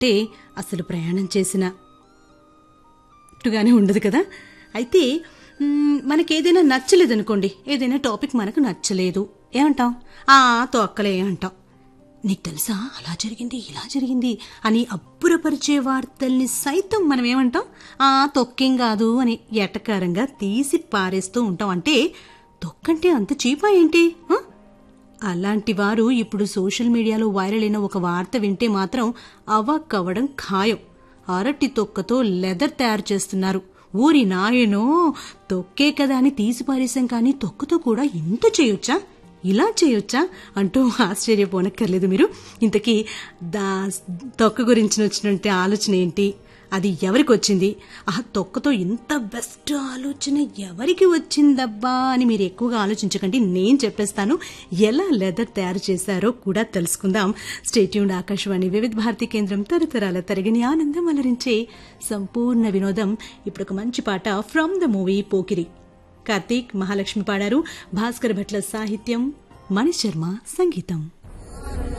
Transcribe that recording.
ఉన్నట్టే అసలు ప్రయాణం చేసిన అట్టుగానే ఉండదు కదా అయితే మ్మ్, మనకి ఏదైనా నచ్చలేదు అనుకోండి ఏదైనా టాపిక్ మనకు నచ్చలేదు ఏమంటాం ఆ తొక్కలే అంటాం నీకు తెలుసా అలా జరిగింది ఇలా జరిగింది అని అబ్బురపరిచే వార్తల్ని సైతం మనం ఏమంటాం ఆ తొక్కేం కాదు అని ఎటకారంగా తీసి పారేస్తూ ఉంటాం అంటే తొక్కంటే అంత చీపా ఏంటి ఆ? అలాంటి వారు ఇప్పుడు సోషల్ మీడియాలో వైరల్ అయిన ఒక వార్త వింటే మాత్రం అవాక్కవ్వడం ఖాయం అరటి తొక్కతో లెదర్ తయారు చేస్తున్నారు ఊరి నాయనో తొక్కే కదా అని తీసి పారేశాం కానీ తొక్కతో కూడా ఇంత చేయొచ్చా ఇలా చేయొచ్చా అంటూ ఆశ్చర్యపోనక్కర్లేదు మీరు ఇంతకీ దా తొక్క గురించి వచ్చినట్టు ఆలోచన ఏంటి అది ఎవరికి వచ్చింది ఆ తొక్కతో ఇంత బెస్ట్ ఆలోచన ఎవరికి వచ్చిందబ్బా అని మీరు ఎక్కువగా ఆలోచించకండి నేను చెప్పేస్తాను ఎలా లెదర్ తయారు చేశారో కూడా తెలుసుకుందాం స్టేట్యూన్ ఆకాశవాణి వివిధ భారతి కేంద్రం తరతరాల తరగని ఆనందం అలరించే సంపూర్ణ వినోదం ఇప్పుడు ఒక మంచి పాట from the movie Pokiri Karthik Mahalakshmi పాడారు భాస్కర్ భట్ల సాహిత్యం మణి శర్మ సంగీతం